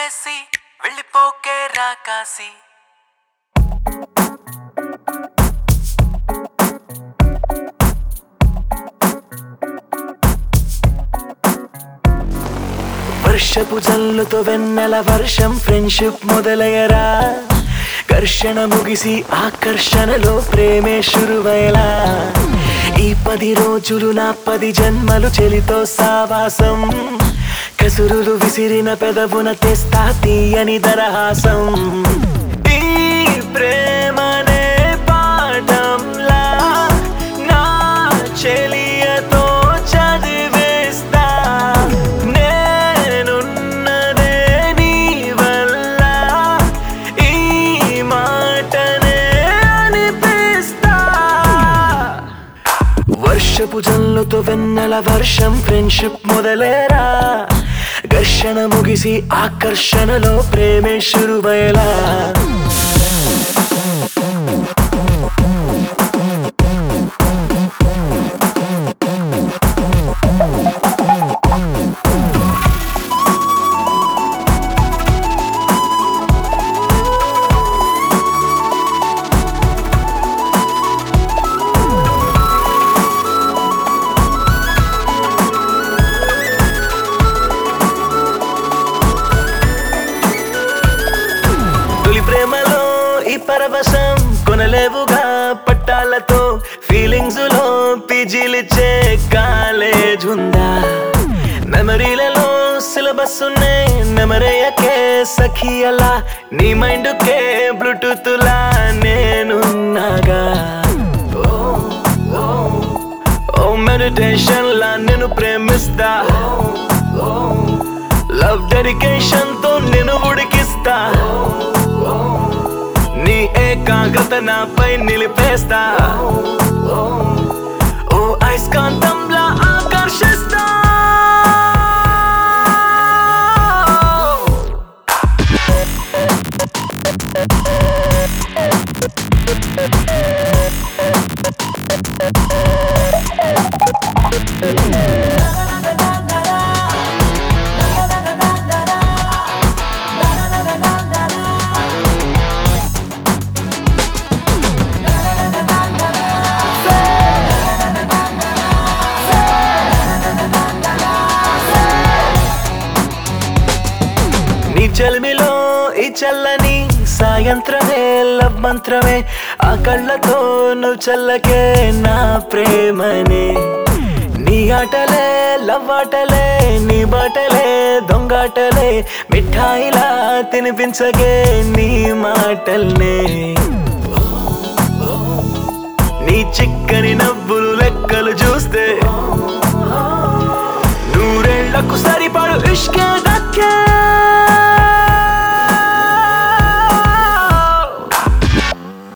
వదిలేసి వెళ్ళిపోకే రాకాసి వర్షపు జల్లుతో వెన్నెల వర్షం ఫ్రెండ్షిప్ మొదలయ్యరా ఘర్షణ ముగిసి ఆకర్షణలో ప్రేమే శురువైలా ఈ పది రోజులు నా పది జన్మలు చెలితో సావాసం కసురులు విసిరిన పెదవున తెస్తా తీయని దరహాసం ఈ ప్రేమనే పాఠంలా నా చెలియతో చదివేస్తా నేనున్నదే నీ వల్ల ఈ మాటనే అనిపిస్తా వర్షపు జల్లుతో వెన్నెల వర్షం ఫ్రెండ్షిప్ మొదలేరా ఘర్షణ ముగిసి ఆకర్షణలో ప్రేమే శురువైలా తొలి ప్రేమలో ఈ పరవశం కొనలేవుగా పట్టాలతో ఫీలింగ్స్ లో పీజీలిచ్చే కాలేజ్ ఉందా మెమరీలలో సిలబస్ ఉన్నాయి మెమరయ్యకే సఖీ అలా నీ మైండ్ కే బ్లూటూత్ లా నేనున్నాగా ఓ మెడిటేషన్ లా నేను ప్రేమిస్తా లవ్ డెడికేషన్ తో నేను ఉడికిస్తా నీ ఏకాగ్రత నాపై నిలిపేస్తా ఓ అయస్కాంతంలా ఆకర్షిస్తా నీ చలిమిలో ఈ చల్లని సాయంత్రమే లవ్ మంత్రమే ఆ కళ్ళతో నువ్వు చల్లకే నా ప్రేమనే నీ ఆటలే లవ్ ఆటలే నీ బాటలే దొంగాటలే మిఠాయిలా తినిపించగే నీ మాటల్నే నీ చిక్కని నవ్వులు లెక్కలు చూస్తే నూరేళ్లకు సరిపడు ఇష్కే